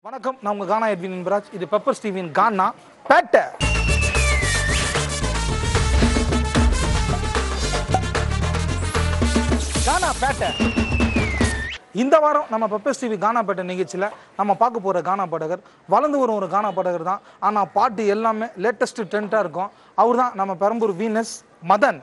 வணக்கம் நான் உங்க கானா எட்வின் என்பராஜ் இது பெப்பர் ஸ்டீவின் கானா பேட்டை கானா பேட்டை இந்த வாரம் நம்ம பெப்பர் டிவி கானா பேட்டை நிகழ்ச்சியில் நம்ம பார்க்க போகிற கானா பாடகர் வளர்ந்து வரும் ஒரு கானா பாடகர் தான் ஆனால் பாட்டு எல்லாமே லேட்டஸ்ட் ட்ரெண்டாக இருக்கும் அவர் தான் நம்ம பெரம்பூர் வீனஸ் மதன்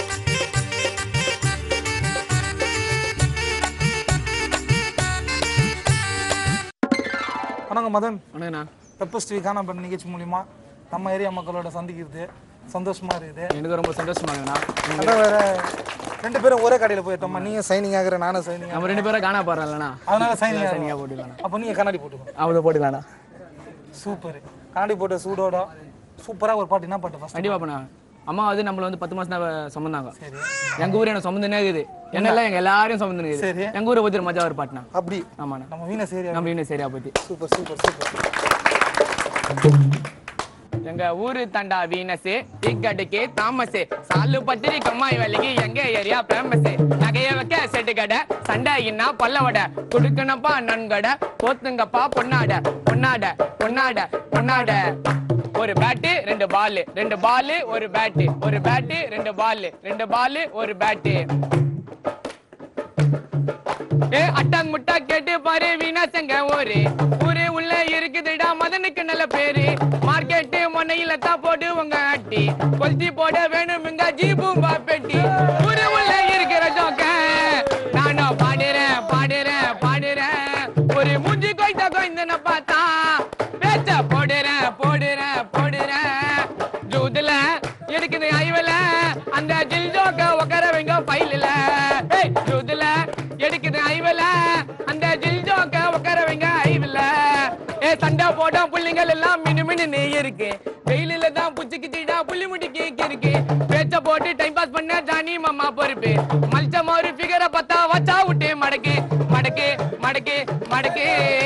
வணக்கம் மதன் வணக்கண்ணா பெப்பர் டிவி கானா பேட்டை நிகழ்ச்சி மூலிமா நம்ம ஏரியா மக்களோட சந்திக்கிறது சந்தோஷமா இருக்குது எனக்கு ரொம்ப சந்தோஷமா இருக்குண்ணா அதான் வேற ரெண்டு பேரும் ஒரே கடையில் போயிட்டோம்மா நீங்க சைனிங் ஆகுற நானும் சைனிங் நம்ம ரெண்டு பேரும் காணா பாடுறோம்லண்ணா அதனால சைனிங் தனியாக ஆகும் போட்டுக்கலாம் அப்போ நீங்க கண்ணாடி போட்டுக்கோ அவங்க போட்டுக்கலாம்ண்ணா சூப்பர் கண்ணாடி போட்ட சூடோட சூப்பரா ஒரு பாட்டு என்ன பாட்டு ஃபர்ஸ்ட் கண்டிப்பா பண்ணா அம்மா வந்து நம்மள வந்து பத்து மாசம் தான் சுமந்தாங்க சரி எங்க ஊர் என்ன சுமந்துனே இருக்குது என்ன எல்லாம் எங்க எல்லாரையும் சுமந்துனே சரி. இருக்குது எங்க ஊரை பத்தி ஒரு மஜா ஒரு பாட்டுனா அப்படி ஆமாண்ணா நம்ம வீணஸ் ஏரியா நம்ம இன்னும் சரியா பத்தி சூப்பர் சூப்பர் சூப்பர் எங்க ஊரு தண்டா வீனஸ் டிக்கெட்டுக்கு தாமஸ் சாலு பத்திரி கம்மாய் வேலைக்கு எங்க ஏரியா ஃபேமஸ் நகைய வைக்க செட்டு கடை சண்டை இன்னா பல்லவடை குடுக்கணப்பா நன்கடை போத்துங்கப்பா பொன்னாட பொன்னாட பொன்னாட பொன்னாட ஒரு பேட்டு ரெண்டு பால் ரெண்டு பால் ஒரு பேட்டு ஒரு பேட்டு ரெண்டு பால் ரெண்டு பால் ஒரு பேட்டு ஏ அட்டாங் முட்டா கேட்டு பாரு வீணாசங்க ஊரு ஊரு உள்ள இருக்குதுடா மதனுக்கு நல்ல பேரு மார்க்கெட்டு முனையில தான் போடு உங்க அட்டி கொல்தி போட வேணுமுங்க ஜீபும் பாப்பெட்டி ஊரு உள்ள இருக்கிற ஜோக்க நானும் பாடுறேன் பாடுறேன் பாடுறேன் ஒரு மூஞ்சி கொய்தா கொய்ந்தன பார்த்தா பேச்ச போடுறேன் போடுறேன் போடுறேன் ஜூதுல இருக்குது ஐவல அந்த ஜில் ஜோக்க உக்கர வைங்க ஃபைல்ல ஏய் ஜூதுல எடுக்குது ஐவல அந்த ஜில் ஜோக்க உக்கர வைங்க ஐவல ஏ சண்டை போட்டா புள்ளிங்கள் எல்லாம் மினு மினு நீ இருக்கு வெயிலில தான் புச்சுக்கிச்சிடா புள்ளி முடி கேக் இருக்கு பேச்ச போட்டு டைம் பாஸ் பண்ண ஜானி மாமா பொறுப்பு மல்ச்ச மாதிரி ஃபிகரை பார்த்தா வச்சா விட்டு மடக்கு மடக்கு மடக்கு மடக்கு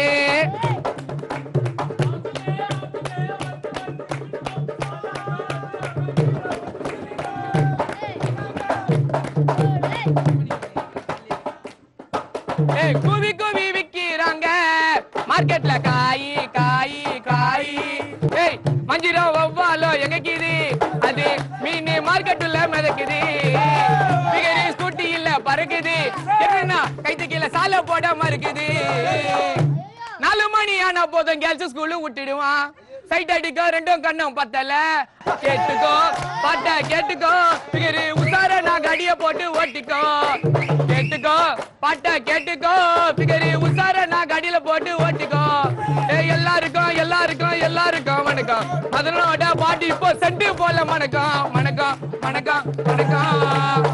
ஏய் குவி குவி விக்கிறாங்க மார்க்கெட்ல காய் காய் காய் ஏய் மஞ்சிரோ வவ்வாலோ எங்க கீது அது மீன் மார்க்கெட்டுல மிதக்குது பிகரி ஸ்கூட்டி இல்ல பறக்குது என்னன்னா கைத்து கீழே சாலை போட மறுக்குது நாலு மணி ஆனா போதும் கேர்ள்ஸ் ஸ்கூலு விட்டுடுவான் சைட் அடிக்க ரெண்டும் கண்ணும் பத்தல கேட்டுக்கோ பாட்ட கேட்டுக்கோ பிகரு உசார நான் கடிய போட்டு ஓட்டிக்கோ கேட்டுக்கோ பாட்ட கேட்டுக்கோ பிகரு உசார நான் கடியில போட்டு ஓட்டிக்கோ ஏய் எல்லாருக்கும் எல்லாருக்கும் எல்லாருக்கும் வணக்கம் அதனோட பாட்டி இப்போ செண்டு போல வணக்கம் வணக்கம் வணக்கம் வணக்கம்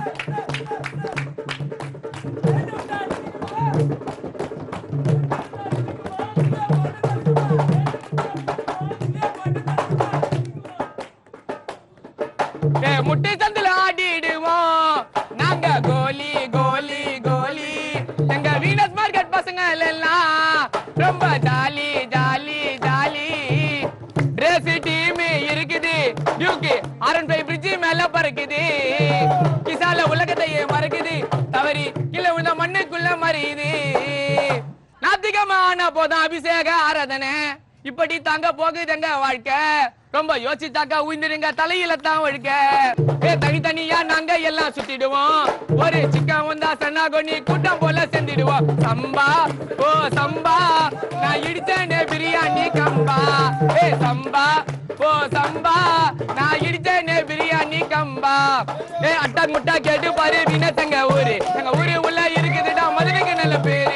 ஏ முட்டை சந்தில ஆடிடுவோம் நாங்க கோலி கோலி கோலி எங்க வீனஸ் மார்க்கெட் பசங்க எல்லாம் ரொம்ப jolly jolly jolly race team இருக்குது டியூக்கு ஆரன் ஃபைவ் பிரிட்ஜ் மேல பறக்குது கிசால உலகத்தையே மறக்குது தவறி கீழே விழுந்த மண்ணுக்குள்ள மறியுது நாத்திகமான போதும் அபிஷேக ஆராதனை இப்படி தாங்க போகுதுங்க வாழ்க்கை ரொம்ப யோசிச்சாக்கா உயிர்ந்துருங்க தலையில தான் ஒழுக்க ஏ தனித்தனியா நாங்க எல்லாம் சுத்திடுவோம் ஒரு சிக்கன் வந்தா சன்னா கொனி கூட்டம் போல செஞ்சிடுவோம் சம்பா ஓ சம்பா நான் இடிச்சேனே பிரியாணி கம்பா ஏ சம்பா ஓ சம்பா நான் இடிச்சேனே பிரியாணி கம்பா ஏ அட்டா முட்டா கேட்டு பாரு வினத்தங்க ஊரு எங்க ஊரு உள்ள இருக்குதுடா மதுரைக்கு நல்ல பேரு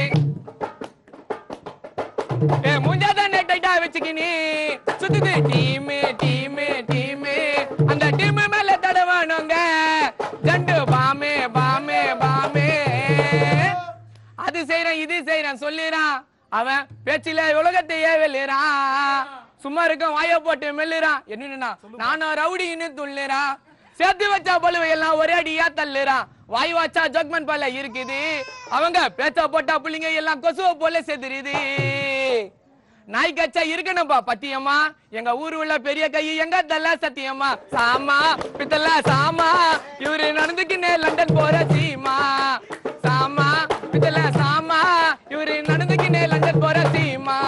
ஏ மூஞ்சாதான் டைட்டா வச்சுக்கினி சுத்துது டீம் டீம் டீம் அந்த டீம் மேல தடவானுங்க ஜண்டு பாமே பாமே பாமே அது செய்யறேன் இது செய்யறேன் சொல்லிறான் அவன் பேச்சில உலகத்தையே வெல்லுறான் சும்மா இருக்க வாய போட்டு மெல்லுறான் என்னன்னா நானும் ரவுடின்னு துள்ளுறான் சேர்த்து வச்சா பழுவை எல்லாம் ஒரே அடியா தள்ளுறான் வாய் வாச்சா ஜக்மன் பல இருக்குது அவங்க பேச்சா போட்டா புள்ளிங்க எல்லாம் கொசுவ போல செதுருது நாய் கச்சா இருக்கணும்பா பத்தியம்மா எங்க ஊரு உள்ள பெரிய கை எங்க தல்ல சத்தியம்மா சாமா பித்தல்ல சாமா இவரு நடந்துக்கினே லண்டன் போற சீமா சாமா பித்தல்ல சாமா இவரு நடந்துக்கினே லண்டன் போற சீமா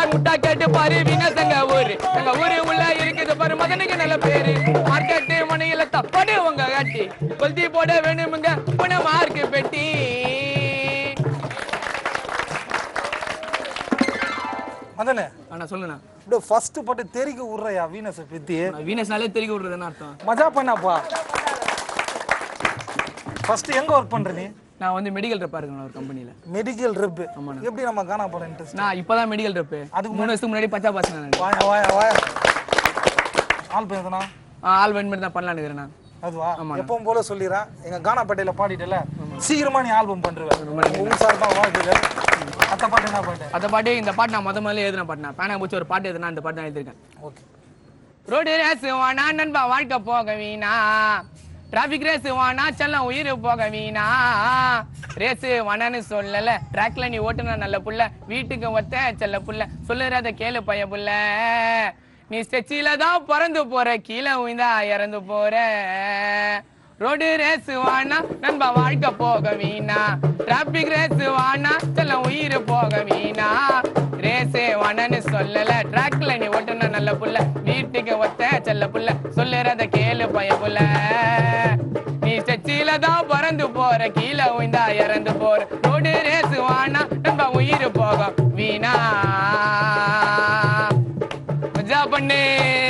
அட்டாங் முட்டா கேட்டு பாரு வினசங்க ஊரு எங்க ஊரு உள்ள இருக்குது பாரு மதனுக்கு நல்ல பேரு மார்க்கெட்டு மனையில தப்பாடு உங்க கட்டி கொல்தி போட வேணுமுங்க புன மார்க்கு பெட்டி மதனே அண்ணா சொல்லுண்ணா இப்படி ஃபர்ஸ்ட் பாட்டு தெரிக்க விட்றையா வீனஸை பத்தி வீனஸ்னாலே தெரிய விடுறதுன்னு அர்த்தம் மஜா பண்ணாப்பா ஃபர்ஸ்ட் எங்க ஒர்க் பண்ற நீ நான் வந்து மெடிக்கல் ரெப்பா இருக்கேன் ஒரு கம்பெனில மெடிக்கல் ரெப் எப்படி நம்ம காணா போற இன்ட்ரெஸ்ட் நான் இப்பதான் மெடிக்கல் ரெப்பு அதுக்கு மூணு வருஷத்துக்கு முன்னாடி பச்சா பாஸ் நான் வாயா வாயா வாயா ஆள் பேசுனா ஆல் வெண்ட் மட்டும் தான் பண்ணலான்னு இருக்கிறேன் நான் அதுவா எப்பவும் போல சொல்லிடுறேன் எங்க கானாப்பேட்டையில பாடிட்டல சீக்கிரமா நீ ஆல்பம் பண்ணுருவேன் உங்க சார் தான் வாழ்த்துக்கள் அத்த பாட்டு என்ன பாட்டு அந்த பாட்டு இந்த பாட்டு நான் முத முதல்ல எழுதின பாட்டு நான் பேனா பூச்சி ஒரு பாட்டு எதுனா இந்த பாட்டு நான் எழுதிருக்கேன் ஓகே ரோடு ரேஸ் வானா நண்பா வாழ்க்கை போக வீணா டிராபிக் ரேஸ் வானா செல்லம் உயிர் போக வீணா ரேஸ் வானான்னு சொல்லல ட்ராக்ல நீ ஓட்டுன நல்ல புள்ள வீட்டுக்கு ஒத்த செல்ல புள்ள சொல்லுறத கேளு பைய புள்ள நீ ஸ்டெச்சில தான் பிறந்து போற கீழே உயிந்தா இறந்து போற ரோடு ரேஸ் வானா நண்பா வாழ்க்கை போக வீணா டிராபிக் ரேஸ் வானா செல்லம் உயிர் போக வீணா ரேசே வானன்னு சொல்லல ட்ராக்ல நீ ஓட்டுன நல்ல புள்ள வீட்டுக்கு ஒத்த செல்ல புள்ள சொல்லுறத கேளு பைய புள்ள நீ ஸ்டெச்சில தான் பறந்து போற கீழே உய்ந்தா இறந்து போற ரோடு ரேஸ் வானா நம்ம உயிர் போகும் வீணா மஜா பண்ணு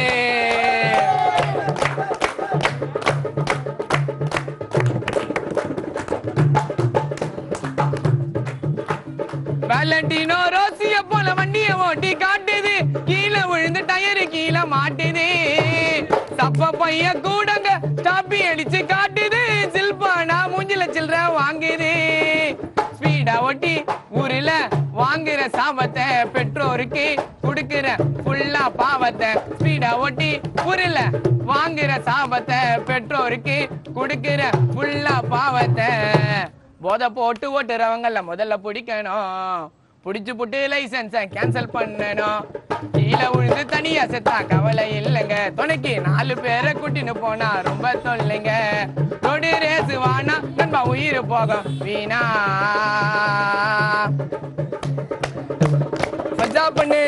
வேலண்டினோ ரோசிய போல வண்டிய ஓட்டி காட்டுது கீழே விழுந்து டயரு கீழே மாட்டுது சப்ப பைய கூடங்க ஸ்டாப்பி அடிச்சு காட்டுது சில்பானா மூஞ்சில சில்லற வாங்குது ஸ்பீடா ஓட்டி ஊருல வாங்குற சாபத்தை பெற்றோருக்கு கொடுக்கிற ஃபுல்லா பாவத்தை ஸ்பீடா ஓட்டி ஊருல வாங்குற சாபத்தை பெற்றோருக்கு கொடுக்கிற ஃபுல்லா பாவத்தை போதை போட்டு ஓட்டுறவங்கள முதல்ல பிடிக்கணும் பிடிச்சு புட்டு லைசன்ஸ கேன்சல் பண்ணணும் கீழே விழுந்து தனியா செத்தா கவலை இல்லைங்க துணைக்கு நாலு பேரை கூட்டின்னு போனா ரொம்ப தொல்லைங்க ரோடு ரேஸ் வானா நண்பா உயிர் போகும் வீணா மஜா பண்ணு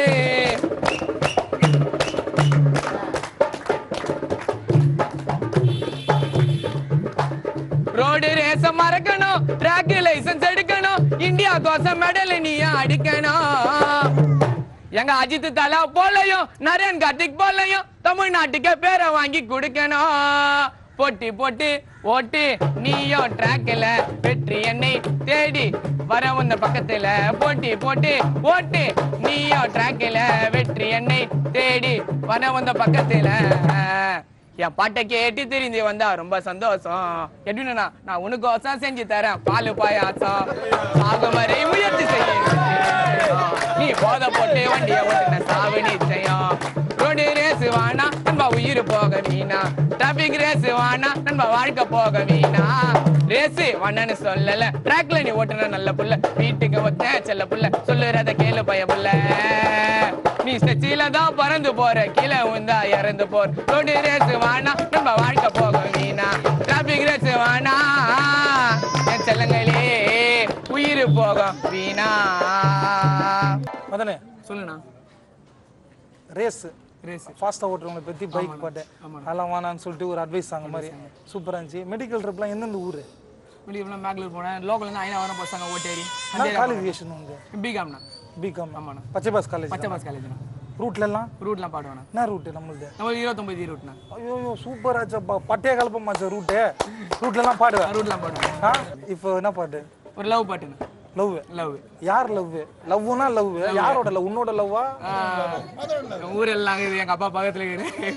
ரோடு ரேச மறக்கணும் டிராக் லைசன்ஸ் எடுக்கணும் இந்தியா கோசம் மெடல் நீ அடிக்கணும் எங்க அஜித் தலா போலையும் நரேன் கார்த்திக் போலையும் தமிழ்நாட்டுக்கு பேரை வாங்கி கொடுக்கணும் போட்டி போட்டு ஓட்டு நீயும் ட்ராக்ல வெற்றி என்னை தேடி வர உந்த பக்கத்துல போட்டி போட்டு ஓட்டு நீயும் ட்ராக்ல வெற்றி என்னை தேடி வர உந்த பக்கத்துல என் பாட்டை கேட்டு தெரிஞ்சு வந்தா ரொம்ப சந்தோஷம் எப்படின்னா நான் உனக்கோசம் செஞ்சு தரேன் பால் பாயாசம் ஆகும் வரை முயற்சி செய்ய நீ போத போட்டு வண்டியை ஓட்டுன சாவு நிச்சயம் ரோடு ரேஸ் வானா நண்பா உயிர் போக வீணா டிராபிக் ரேஸ் வானா நண்பா வாழ்க்கை போக வீணா ரேஸ் வானன்னு சொல்லல ட்ராக்ல நீ ஓட்டுன நல்ல புள்ள வீட்டுக்கு ஒத்த செல்ல புள்ள சொல்லுறத கேளு பய புள்ள நீ ஸ்டெச்சில தான் பறந்து போற கீழே உந்தா இறந்து போற ரோடு ரேஸ் வானா நம்ம வாழ்க்கை போக வீணா டிராபிக் ரேஸ் வானா என் செல்லங்களே உயிர் போகும் வீணா மதனே சொல்லுண்ணா ரேஸ் ரேஸ் ஃபாஸ்ட்டாக ஓட்டுறவங்களை பற்றி பைக் பாட்டு அதெல்லாம் வேணான்னு சொல்லிட்டு ஒரு அட்வைஸ் ஆங்க மாதிரி சூப்பராக இருந்துச்சு மெடிக்கல் ட்ரிப்லாம் எந்தெந்த ஊர் வெளியே பெங்களூர் போனேன் லோக்கல் இருந்து ஐநா வரம் பசங்க ஓட்டேரி குவாலிஃபிகேஷன் உண்டு பிகாம்ண்ணா பிகாம் ஆமாண்ணா. பச்சை பாஸ் காலேஜ் பச்சை பாஸ் காலேஜ்ண்ணா ரூட்லலாம் ரூட்லாம் பாடுவேண்ணா என்ன ரூட்டு நம்மளுது நம்ம இருபத்தொம்பது ரூட்ண்ணா ஐயோ சூப்பர் ஆச்சப்பா பட்டைய கலப்பமாச்சா ரூட்டு ரூட்லலாம் பாடுவேன் ரூட்லாம் பாடுவேன் ஆ இப்போ என்ன பாட்டு ஒரு லவ் பாட்டுண்ணா லவ் லவ் யார் லவ் லவ்னா லவ் யாரோட லவ் உன்னோட லவ்வா ஊர் எல்லாம் இருக்குது எங்க அப்பா பக்கத்துல இருக்குது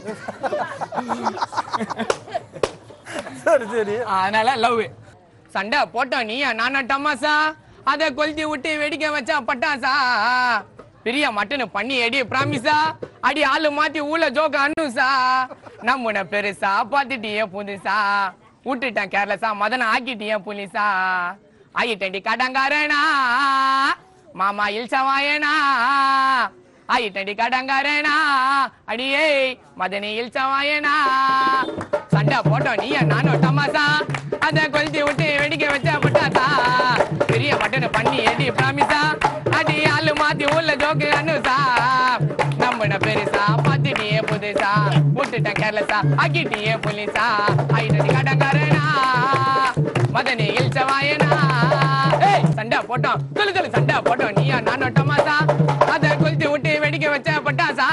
சரி சரி அதனால லவ் சண்டை போட்டோம் நீயா நானா டமாசா அத கொளுத்தி விட்டு வெடிக்க வச்சா பட்டாசா பெரிய மட்டனு பண்ணி அடி பிராமிசா அடி ஆளு மாத்தி ஊல ஜோக்க அண்ணுசா நம்முன பெருசா பாத்துட்டியே புதுசா விட்டுட்டேன் கேர்லஸா மதன ஆக்கிட்டியே புலிசா ஆயிட்டண்டி கடங்காரனா மாமா இல்சவாயனா ஆயிட்டண்டி கடங்காரனா அடியே மதனி இல்சவாயனா சண்டை போட்டோம் நீ நானும் டமாசா அத கொளுத்தி விட்டு வெடிக்க வச்ச பட்டாசா பெரிய மட்டன் பண்ணி எடி பிராமிசா அடி ஆளு மாத்தி மாத்தி உள்ள ஜோக்கு அனுசா நம்மன பெருசா பாத்துட்டியே புதுசா விட்டுட்டேன் கேர்லஸா ஆக்கிட்டியே புலிசா ஐநடி கடங்காரனா மதனி இல்ச்சவாயனா ஏய் சண்டை போட்டோம் சொல்லு சொல்லு சண்டை போட்டோம் நீயா நான் ஒட்டமாசா அத கொளுத்தி விட்டு வெடிக்க வச்ச பட்டாசா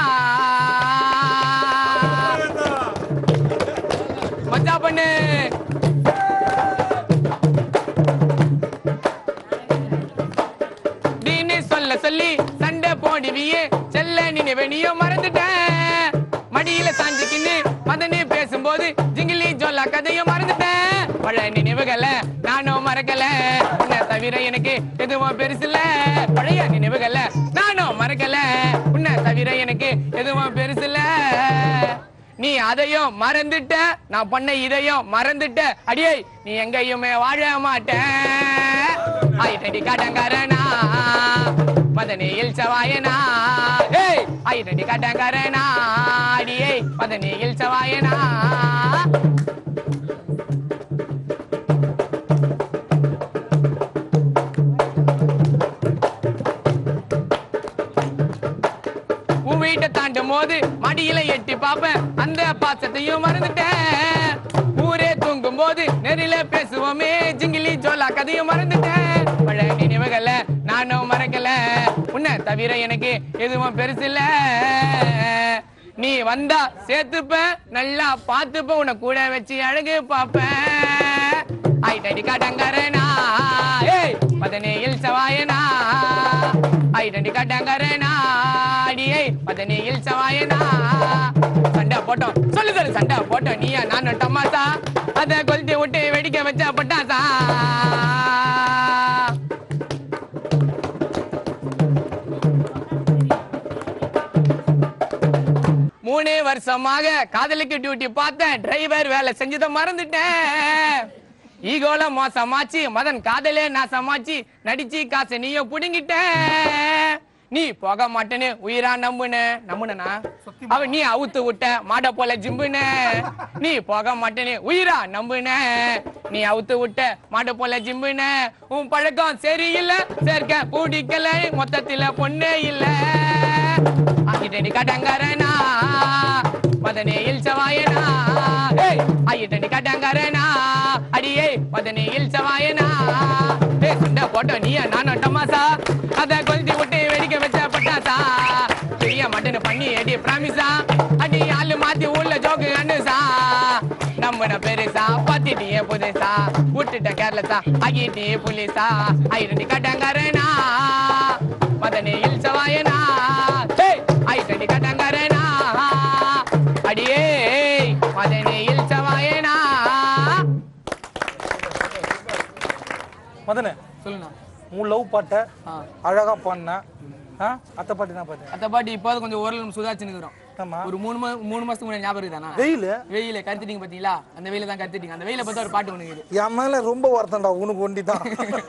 மச்சா பண்ணு நீனு சொல்ல சொல்லி சண்டை போடுவியே செல்ல நினைவனியும் மறந்துட்டேன் மடியில சாஞ்சிக்கின்னு மதனே பேசும்போது ஜிங்கிலி ஜொல்லா கதையும் மறந்துட்டேன் பழைய நினைவுகளை நானும் மறக்கல உன்னை தவிர எனக்கு எதுவும் பெருசில்ல பழைய நினைவுகளை நானும் மறக்கல உன்னை தவிர எனக்கு எதுவும் பெருசில்ல நீ அதையும் மறந்துட்ட நான் பண்ண இதையும் மறந்துட்ட அடியே நீ எங்கேயுமே வாழ மாட்ட ஐடடி கடங்காரனா மதனையில் சவாயனா ஏய் ஐடடி கடங்காரனா அடியே மதனையில் சவாயனா உன் வீட்டை தாண்டும் போது மடியில எட்டி பாப்பேன் அந்த பாசத்தையும் மறந்துட்டேன் ஊரே தூங்கும் போது நெறில பேசுவோமே ஜிங்கிலி ஜோலா கதையும் மறந்துட்டேன் பழைய நினைவுகளை நானும் மறக்கல உன்னை தவிர எனக்கு எதுவும் பெருசில்ல நீ வந்தா சேர்த்துப்ப நல்லா பார்த்துப்ப உன்னை கூட வச்சு அழகு பாப்பேன் ஐடடி கடங்கரனா ஏய் மதனையில் சவாயனா ஐடடி கடங்கரனா அடியே மதனையில் சவாயனா சண்டை போட்டோம் சொல்லு சொல்லு சண்டை போட்டோம் நீயா நான் டமாசா அத கொளுத்தி விட்டு வெடிக்க வச்ச பட்டாசா மூணு வருஷமாக காதலிக்கு டியூட்டி பார்த்தேன் டிரைவர் வேலை செஞ்சதை மறந்துட்டேன் ஈகோல மோசமாச்சு மதன் காதலே நாசமாச்சு நடிச்சு காசு நீயோ புடுங்கிட்ட நீ போக மாட்டேன்னு உயிரா நம்புன நம்புனா அவன் நீ அவுத்து விட்ட மாட போல ஜிம்புன நீ போக மாட்டேன்னு உயிரா நம்புன நீ அவுத்து விட்ட மாட போல ஜிம்புன உன் பழக்கம் சரியில்லை சேர்க்க பிடிக்கல மொத்தத்துல பொண்ணே இல்ல ஆகிட்டடி கடங்கரனா மதனே இல்சவாயனா ஏய் ஆகிட்டடி கடங்கரனா அடியே மதனே இல்சவாயனா ஏய் சண்டை போட்டோம் நீயா நானும் டமாசா அத கொளுத்தி விட்டு வெடிக்க வச்ச பட்டாசா பெரிய மட்டன் பண்ணி அடி பிராமிசா அடி ஆளு மாத்தி உள்ள ஜோக்கு அனுசா நம்மன பெருசா பாத்திட்டியே புதுசா விட்டுட்ட கேர்லஸா ஆகிட்டியே புலிசா ஐரண்டி கடங்கரனா மதனே இல்சவாயனா ஏய் ஐரண்டி கடங்கரனா அடியே மதனே இல்சவாயனா மதனே சொல்லுண்ணா உன் லவ் பாட்டை ஆ அழகா பாடின ஆ அத்தை பாட்டு என்ன பாட்டு அத்த பாட்டி இப்போது கொஞ்சம் ஓரளவு சுதாச்சுன்னு இருக்கிறோம் ஆமா ஒரு மூணு மா மூணு மாசத்துக்கு முன்னாடி ஞாபகம் இருக்குதாண்ணா வெயில் வெயில கருத்துட்டீங்க பாத்தீங்களா அந்த வெயில தான் கருத்துட்டீங்க அந்த வெயில பார்த்தா ஒரு பாட்டு ஒண்ணு இருக்குது என் மேல ரொம்ப வருத்தம்டா உனக்கு ஒண்டி தான்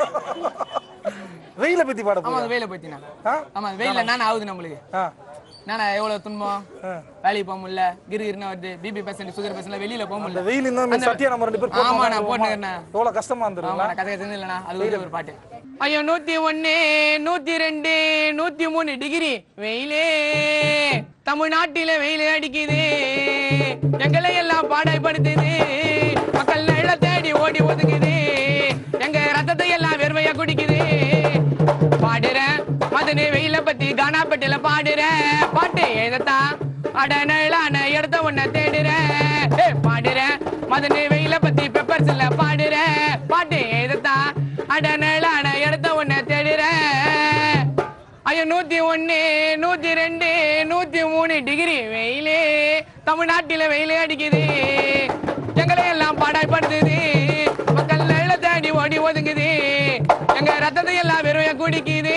வெயில பத்தி பாட ஆமா போற அந்த வெயில பத்தினா ஆ ஆமா அந்த வெயில என்ன ஆகுது நம்மளுக்கு ஆ நானா எவ்வளவு துன்பம் ஆ. வேலைக்கு போக முடியல கிரு கிருன்னு வருது பிபி பேஷண்ட் சுகர் பேஷண்ட் வெளியில போக இந்த முடியல வெயில் இந்த சத்தியா நம்ம ரெண்டு பேர் ஆமா, நான் போட்டுக்கிறேன். எவ்வளவு கஷ்டமா இருந்துருங்களா ஆமா நான் கதை கதை இல்லைண்ணா அது ஒரே ஒரு பாட்டு ஐயோ நூத்தி ஒண்ணு நூத்தி ரெண்டு நூத்தி மூணு டிகிரி வெயிலே தமிழ்நாட்டில வெயில் அடிக்குது எங்களை எல்லாம் பாடாய்படுத்துது மக்கள் நல்ல தேடி ஓடி ஒதுங்குது எங்க ரத்தத்தை எல்லாம் வெறுமையா குடிக்குது பாடுறேன் மதனு வெயில பத்தி கானாப்பட்டில பாடுறேன் பாட்டு எழுதத்தான் அடனலான இடத்த உன்னை தேடுறேன் ஏய், பாடுறேன் மதனு வெயில பத்தி பெப்பர்ஸ்ல பாடுறேன் பாட்டு எழுதத்தான் அடனலான இடத்த உன்னை தேடுறேன் ஐயோ நூத்தி ஒண்ணு நூத்தி ரெண்டு நூத்தி மூணு டிகிரி வெயிலே தமிழ்நாட்டில வெயிலே அடிக்குது எங்களை எல்லாம் பாடாய்படுத்துது மக்கள் நல்ல தேடி ஓடி ஒதுங்குது எங்க ரத்தத்தை எல்லாம் வெறும் குடிக்குது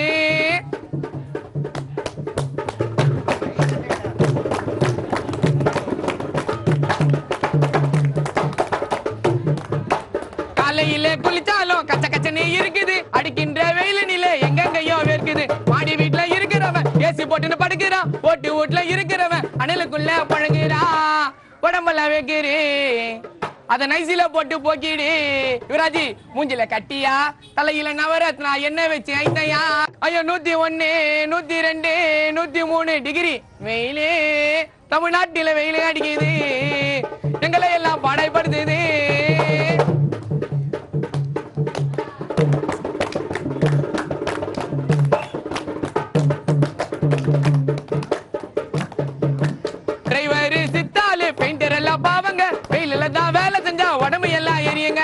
காலையில குளிச்சாலும் கச்ச கச்சனே இருக்குது அடிக்கின்ற வெயில நிலை எங்கெங்கயோ வேர்க்குது மாடி வீட்டுல இருக்கிறவன் ஏசி போட்டுன்னு படுக்கிறான் ஓட்டு வீட்டுல இருக்கிறவன் அனலுக்குள்ள பழகுறான் உடம்பெல்லாம் வைக்கிறே அத நைசில போட்டு போக்கிடு யுவராஜி மூஞ்சில கட்டியா தலையில நவரத்னா என்ன வச்சு ஐத்தையா ஐயோ நூத்தி ஒண்ணு நூத்தி ரெண்டு நூத்தி மூணு டிகிரி வெயிலே தமிழ்நாட்டில வெயிலே அடிக்குது எங்களை எல்லாம் பாடைப்படுத்துது டிரைவர் சித்தாலு பெயிண்டர் எல்லாம் பாவங்க வெயிலில் தான் வேலை செஞ்சா உடம்பு எல்லாம் எரியுங்க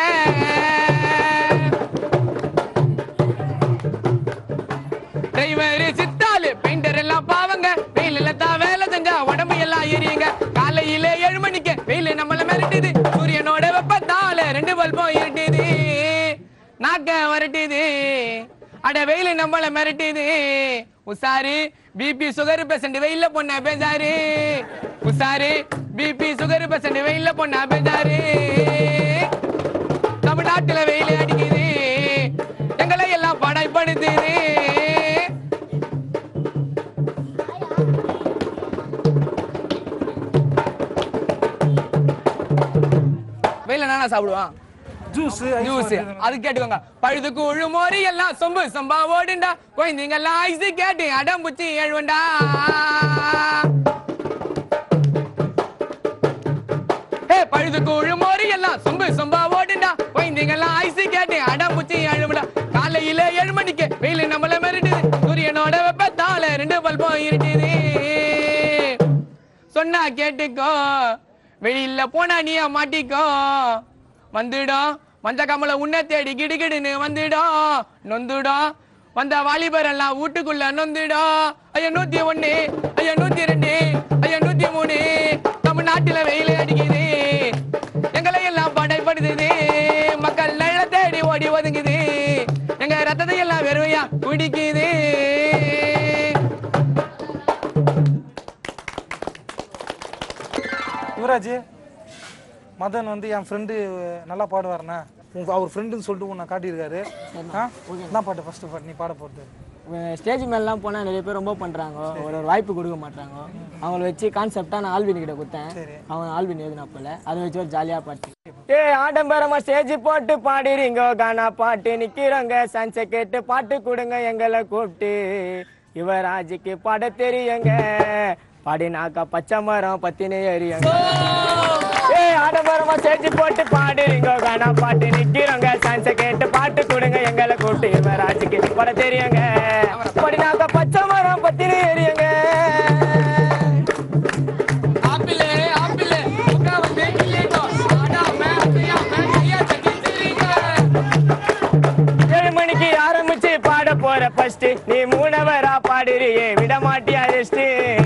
டிரைவர் சித்தாலு பெயிண்டர் எல்லாம் பாவங்க வெயிலில் தான் வேலை செஞ்சா உடம்பு எல்லாம் எரியுங்க காலையில ஏழு மணிக்கு வெயில் நம்மள மிரட்டுது சூரியனோட வெப்பத்தால ரெண்டு பல்பம் இருட்டுது நாக்க வரட்டுது அட வெயில் நம்மள மிரட்டுது உசாரு பிபி சுகர் பேஷண்ட் வெயில்ல பொண்ண பேசாரு உசாரு பிபி சுகர் பேஷண்ட் வெயில்ல பொண்ண பேசாரு தமிழ்நாட்டுல வெயில் அடிக்குது எங்களை எல்லாம் படைப்படுத்துது வெயில நானா சாப்பிடுவான் ஜூஸ் நியூஸ் அது கேட்டுக்கோங்க பழுது கூழு மோரி எல்லாம் சொம்பு சொம்பா ஓடுண்டா குழந்தைங்க எல்லாம் ஐஸ் கேட்டு அடம் புச்சி எழுவண்டா ஏ பழுது கூழு மோரி எல்லாம் சொம்பு சொம்பா ஓடுண்டா குழந்தைங்க எல்லாம் ஐஸ் கேட்டு அடம் புச்சி எழுவண்டா காலையில ஏழு மணிக்கு வெயில் நம்மள மிரட்டுது சூரியனோட வெப்பத்தால ரெண்டு பல்பம் இருட்டுது சொன்னா கேட்டுக்கோ வெளியில போனா நீ மாட்டிக்கோ வந்துடும் மஞ்ச கமல உன்னை தேடி கிடுகிடுன்னு வந்துடும் நொந்துடும் வந்த வாலிபர் எல்லாம் வீட்டுக்குள்ள நொந்துடும் ஐயா நூத்தி ஒண்ணு ஐயா நூத்தி ரெண்டு ஐயா நூத்தி மூணு தமிழ்நாட்டுல வெயில் அடிக்குது எங்களை எல்லாம் படைப்படுத்துது மக்கள் நல்ல தேடி ஓடி ஒதுங்குது எங்க ரத்தத்தை எல்லாம் வெறுமையா குடிக்குது யுவராஜ் மதன் வந்து என் ஃப்ரெண்டு நல்லா பாடுவார்ண்ணா உங்க அவர் ஃப்ரெண்டுன்னு சொல்லிட்டு உன்னை காட்டியிருக்காரு ஆ என்ன பாட்டு ஃபர்ஸ்ட் பாட்டு நீ பாட போகிறது ஸ்டேஜ் மேலாம் போனால் நிறைய பேர் ரொம்ப பண்ணுறாங்க ஒரு ஒரு வாய்ப்பு கொடுக்க மாட்டாங்க அவங்கள வச்சு கான்செப்டாக நான் ஆல்வின் கிட்ட கொடுத்தேன் சரி. அவன் ஆல்வின் எழுதினா போல அதை வச்சு ஒரு ஜாலியாக பாட்டு ஏ ஆடம்பரமா ஸ்டேஜ் போட்டு பாடுறீங்க கானா பாட்டு நிக்கிறோங்க சான்ஸை கேட்டு பாட்டு கொடுங்க எங்களை கூப்பிட்டு யுவராஜுக்கு பாட தெரியுங்க பாடினாக்கா பச்சை மரம் பத்தினே எரியுங்க ஏ ஆடம்பரமா ஸ்டேஜ் போட்டு பாடுறீங்க கானா பாட்டு நிக்கிறோங்க சான்ஸை கேட்டு பாட்டு கொடுங்க எங்களை கூப்பிட்டு யுவராஜுக்கு பாட தெரியுங்க பாடினாக்கா பச்சை மரம் பத்தினே எரியுங்க ஆப்பிளே ஆப்பிளே உட்கா வந்து கிள்ளிக்கோ ஆடாம அசையாம கையா தட்டி சிரிங்க ஏழு மணிக்கு ஆரம்பிச்சு பாட போற ஃபர்ஸ்ட் நீ மூணவரா பாடுறியே விட மாட்டியா ரெஸ்ட்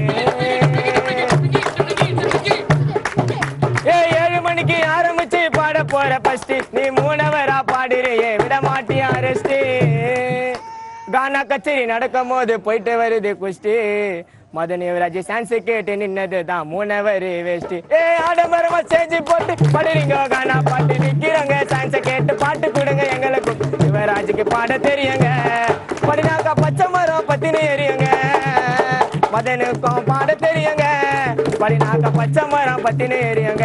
ஏ ஏழு மணிக்கு ஆரம்பிச்சு பாட போற ஃபர்ஸ்ட் நீ மூணவரா பாடுறியே விட மாட்டியா ரெஸ்ட் கானா கச்சேரி நடக்கும் போது போயிட்டு வருது குஸ்டி மதன் யுவராஜ் சான்ஸ் கேட்டு நின்னது தான் மூணவர் வேஸ்ட் ஏ ஆடம்பரமா செஞ்சு போட்டு பாடுறீங்க கானா பாட்டு நிக்கிறவங்க சான்ஸ கேட்டு பாட்டு கொடுங்க எங்களுக்கு யுவராஜுக்கு பாட தெரியுங்க படினாக்கா பச்சை மரம் பத்தினி எரியுங்க மதனுக்கும் பாட தெரியுங்க படினாக்கா பச்சை மரம் பத்தினி எரியுங்க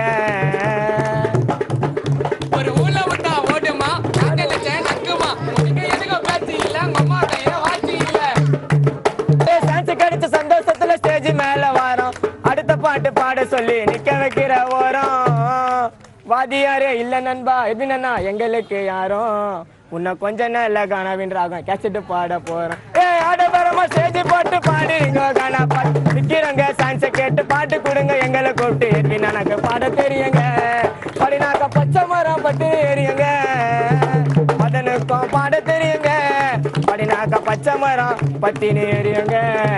ஒரு ஊர்ல விட்டா ஓடுமா நாட்டில சேன் நக்குமா இங்க எதுக்கு பேச்சு இல்ல உங்க அம்மா கையில வாட்சி இல்ல சான்ஸ் கிடைச்ச சந்தோஷத்துல ஸ்டேஜ் மேல வரோம் அடுத்த பாட்டு பாட சொல்லி நிக்க வைக்கிற ஓரம் வாதியாரே இல்ல நண்பா எதுனா எங்களுக்கு யாரும் உன்னை கொஞ்ச நாள்ல காணாவின் ராகம் கேசட்டு பாட போறோம் ஏ ஆடம்பரமா ஸ்டேஜ் போட்டு பாடுறீங்க காணா பாட்டு நிக்கிறவங்க சான்ஸ கேட்டு பாட்டு கொடுங்க எங்களை கூப்பிட்டு எதுனா எனக்கு பாட தெரியுங்க படினாக்க பச்சை மரம் பட்டு எரியுங்க மதனுக்கும் பாட தெரியுங்க படினாக்க பச்சை மரம் பத்தினி எரியுங்க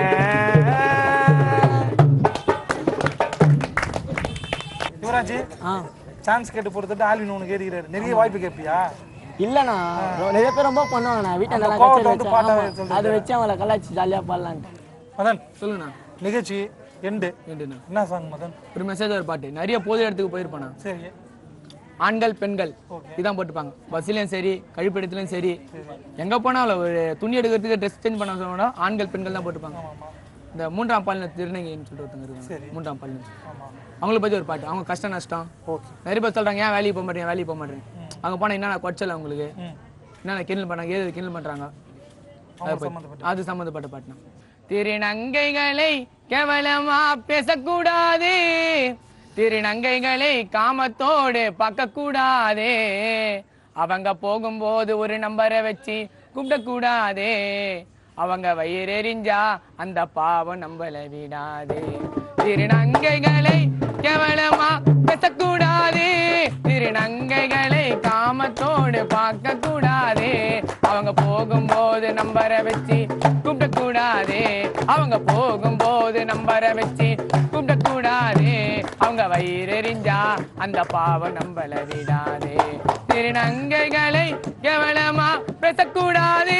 யுவராஜ் ஆ சான்ஸ் கேட்டு போடுறதுட்டு ஆல்வின் உனக்கு ஏறிக்கிறாரு நிறைய வாய்ப்பு கேட்பியா இல்லண்ணா ரொ- நிறைய பேர் ரொம்ப பண்ணுவாங்க நான் வீட்டில் அந்த நல்லா கோவத்தை கச்சேரி வந்து வச்சேன் பாட்டா ஆமா. சொல்றது. அதை வச்சு அவங்கள கலாய்ச்சி ஜாலியாக பாடலான்ட்டு மதன் சொல்லுண்ணா நிகழ்ச்சி எண்டு ஏண்டுண்ணா என்ன சாங் மதன் ஒரு மெசேஜ் ஒரு பாட்டு நிறைய பொது இடத்துக்கு போயிருப்பானா சரி ஆண்கள் பெண்கள் இதான் போட்டுப்பாங்க பஸ்லயும் சரி கழிப்பிடத்துலயும் சரி எங்க போனாலும் ஒரு துணி எடுக்கிறதுக்கு ட்ரெஸ் சேஞ்ச் பண்ண சொன்னா ஆண்கள் பெண்கள் தான் போட்டுப்பாங்க இந்த மூன்றாம் பாலின திருநங்கைன்னு சொல்லிட்டு ஒருத்தங்க சரி. இருக்காங்க மூன்றாம் பாலின ஆமாம் அவங்கள பத்தி ஒரு பாட்டு அவங்க கஷ்டம் நஷ்டம் ஓகே நிறைய பேர் சொல்றாங்க ஏன் வேலைக்கு போக மாட்டேங்க வேலைக்கு போக மாட்டேங்க அங்க போனா என்னென்ன குறைச்சல அவங்களுக்கு ம் என்னென்ன கிண்டல் பண்ணாங்க ஏது கிண்டல் பண்றாங்க அவங்க சம்மந்தப்பட்ட அது சம்மந்தப்பட்ட பாட்டுனா திருநங்கைகளை கேவலமா பேசக்கூடாது திருநங்கைகளை காமத்தோடு பார்க்கக்கூடாது அவங்க போகும்போது ஒரு நம்பரை வச்சு கூப்பிடக்கூடாது அவங்க வயிறெறிஞ்சா அந்த பாவம் நம்மள விடாது திருநங்கைகளை கேவலமா பேசக்கூடாது திருநங்கைகளை காமத்தோடு பார்க்க கூடாது அவங்க போகும்போது நம்பரை வச்சு கூப்பிட கூடாது அவங்க போகும்போது நம்பரை வச்சு கூப்பிட கூடாது அவங்க வயிறெறிஞ்சா அந்த பாவம் நம்பள விடாது திருநங்கைகளை கேவலமா பேசக்கூடாது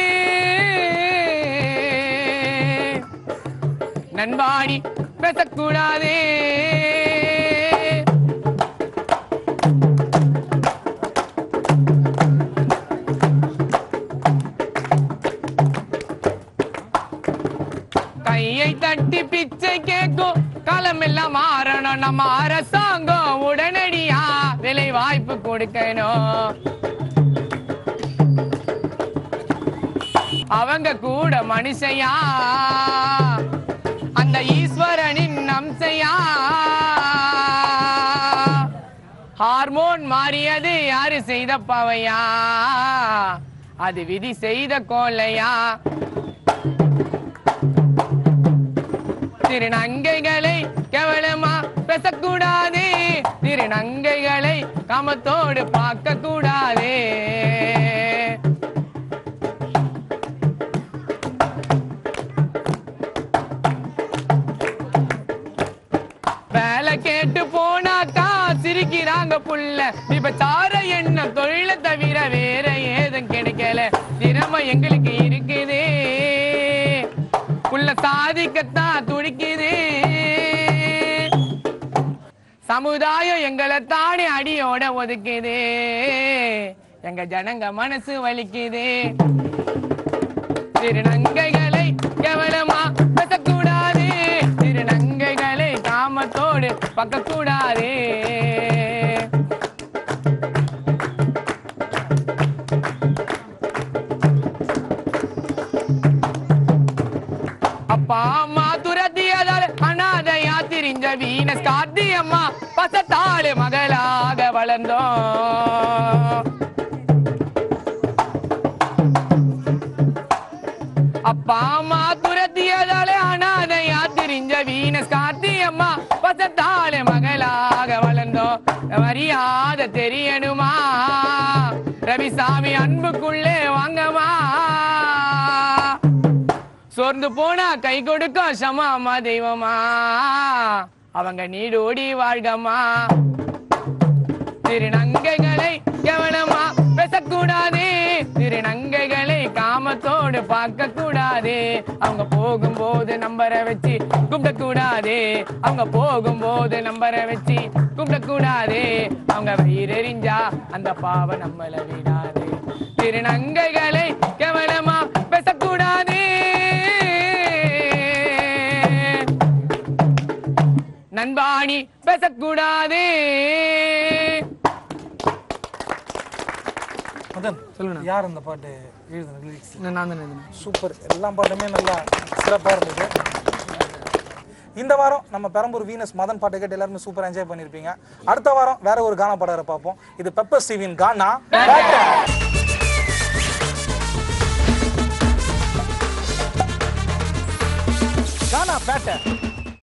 நண்பாடி பேசக்கூடாது கையை தட்டி பிச்சை கேட்கும் காலம் எல்லாம் மாறணும் நம்ம அரசாங்கம் உடனடியா விலை வாய்ப்பு கொடுக்கணும் அவங்க கூட மனுஷையா அந்த ஈஸ்வரனின் அம்சையா ஹார்மோன் மாறியது யாரு செய்த பவையா அது விதி செய்த கோலையா திருநங்கைகளை கேவலமா பேசக்கூடாது திருநங்கைகளை காமத்தோடு பார்க்க கூடாது வேலை கேட்டு போனாக்கா சிரிக்கிறாங்க புள்ள விபச்சார என்ன தொழில தவிர வேற ஏதும் கிடைக்கல திறமை எங்களுக்கு இருக்குது புள்ள சாதிக்கத்தான் துடிக்குது சமுதாயம் எங்களை தானே அடியோட ஒதுக்குது எங்க ஜனங்க மனசு வலிக்குது திருநங்கைகளை கேவலமா பேசக்கூடாது திருநங்கைகளை காமத்தோடு பார்க்கக்கூடாது அப்பா அம்மா துரத்தியதால அனாதையா திரிஞ்ச வீனஸ் காத்தி அம்மா பசத்தாடு மகளாக வளர்ந்தோம் அப்பா அம்மா துரத்தியதாலே அனாதையா திரிஞ்ச வீனஸ் காத்தி அம்மா பசத்தாலே மகளாக வளர்ந்தோம் மரியாதை தெரியணுமா ரவிசாமி அன்புக்குள்ளே வாங்கம்மா சோர்ந்து போனா கை கொடுக்கும் சமாமா தெய்வமா அவங்க நீடோடி வாழ்கம்மா திருநங்கைகளை கவனமா பேசக்கூடாது திருநங்கைகளை காமத்தோடு பார்க்க கூடாது அவங்க போகும்போது நம்பரை வச்சு கூப்பிடக்கூடாது அவங்க போகும்போது நம்பரை வச்சு கூப்பிடக்கூடாது அவங்க வயிறெறிஞ்சா அந்த பாவம் நம்மள விடாது திருநங்கைகளை கவனமா பேசக்கூடாது நண்பாணி பேசக்கூடாது மதன் சொல்லுண்ணா. யார் அந்த பாட்டு எழுதுன லிரிக்ஸ் நான் தான் எழுதினேன். சூப்பர் எல்லா பாட்டுமே நல்லா சிறப்பாக இருந்தது இந்த வாரம் நம்ம பெரம்பூர் வீனஸ் மதன் பாட்டை கேட்டு எல்லாருமே சூப்பர் என்ஜாய் பண்ணியிருப்பீங்க அடுத்த வாரம் வேற ஒரு கானா பாடகரை பார்ப்போம் இது பெப்பர் ஸ்டீவின் கானா பேட்டை. கானா பேட்டை